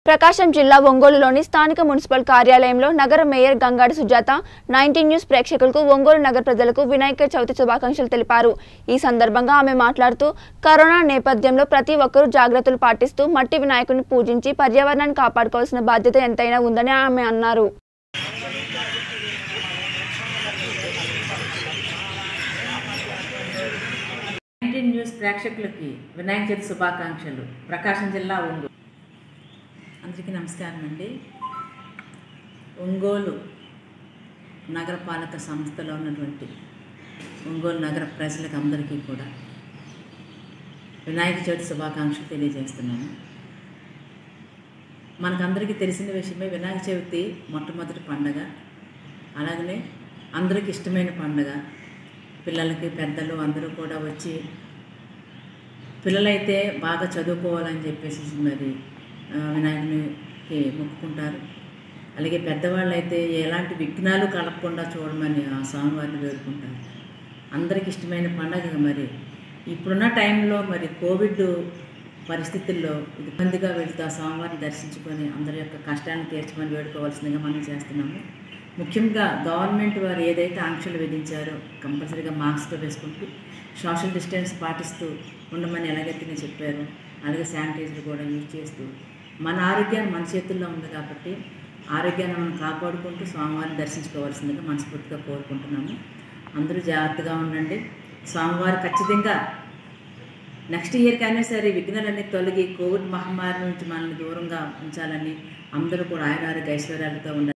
ప్రకాశం జిల్లా ఒంగోలులోని స్థానిక మున్సిపల్ కార్యాలయంలో నగర mayor Gangadi Sujatha nineteen news ప్రేక్షకులకు ఒంగోలు నగర ప్రజలకు వినాయక చవితి శుభాకాంక్షలు తెలిపారు ఈ సందర్భంగా ఆమె మాట్లాడుతూ కరోనా నేపథ్యంలో ప్రతి ఒక్కరూ జాగ్రత్తలు పాటిస్తూ మట్టి వినాయకుడిని పూజించి పర్యావరణాన్ని కాపాడుకోవాల్సిన బాధ్యత ఎంతైనా ఉందని ఆమె అన్నారు నైన్టీన్ న్యూస్ ప్రేక్షకులకి వినాయక చవితి శుభాకాంక్షలు ప్రకాశం జిల్లా ఒంగోలు అందరికీ నమస్కారం అండి ఒంగోలు నగరపాలక సంస్థలో ఉన్నటువంటి ఒంగోలు నగర ప్రజలకు అందరికీ కూడా వినాయక చవితి శుభాకాంక్షలు తెలియజేస్తున్నాను మనకందరికీ తెలిసిన విషయమే వినాయక చవితి మొట్టమొదటి పండగ అలాగనే అందరికి ఇష్టమైన పండగ పిల్లలకి పెద్దలు అందరూ కూడా వచ్చి పిల్లలైతే బాగా చదువుకోవాలని చెప్పేసి మరి ఆ, వినాయకునికి మొక్కుకుంటారు అలాగే పెద్దవాళ్ళు అయితే ఎలాంటి విఘ్నాలు కలగకుండా చూడమని ఆ స్వామివారిని వేడుకుంటారు అందరికి ఇష్టమైన పండగ మరి ఇప్పుడున్న టైంలో మరి కోవిడ్ పరిస్థితుల్లో ఇబ్బందిగా వెళుతూ ఆ స్వామివారిని దర్శించుకొని అందరి యొక్క కష్టాన్ని తీర్చమని వేడుకోవాల్సిందిగా మనం చేస్తున్నాము ముఖ్యంగా గవర్నమెంట్ వారు ఏదైతే ఆంక్షలు విధించారో కంపల్సరీగా మాస్క్ వేసుకుంటూ సోషల్ డిస్టెన్స్ పాటిస్తూ ఉండమని ఎలాగైతే నేను చెప్పారో అలాగే శానిటైజర్ కూడా యూజ్ చేస్తూ మన ఆరోగ్యాన్ని మన చేతుల్లో ఉంది కాబట్టి ఆరోగ్యాన్ని మనం కాపాడుకుంటూ స్వామివారిని దర్శించుకోవాల్సిందిగా మనస్ఫూర్తిగా కోరుకుంటున్నాము అందరూ జాగ్రత్తగా ఉండండి స్వామివారు ఖచ్చితంగా నెక్స్ట్ ఇయర్ కానీ సరే విఘ్నాలన్నీ తొలగి కోవిడ్ మహమ్మారి నుంచి మనల్ని దూరంగా ఉంచాలని అందరూ కూడా ఆయుర ఆరోగ్య ఐశ్వర్యాలతో ఉండాలి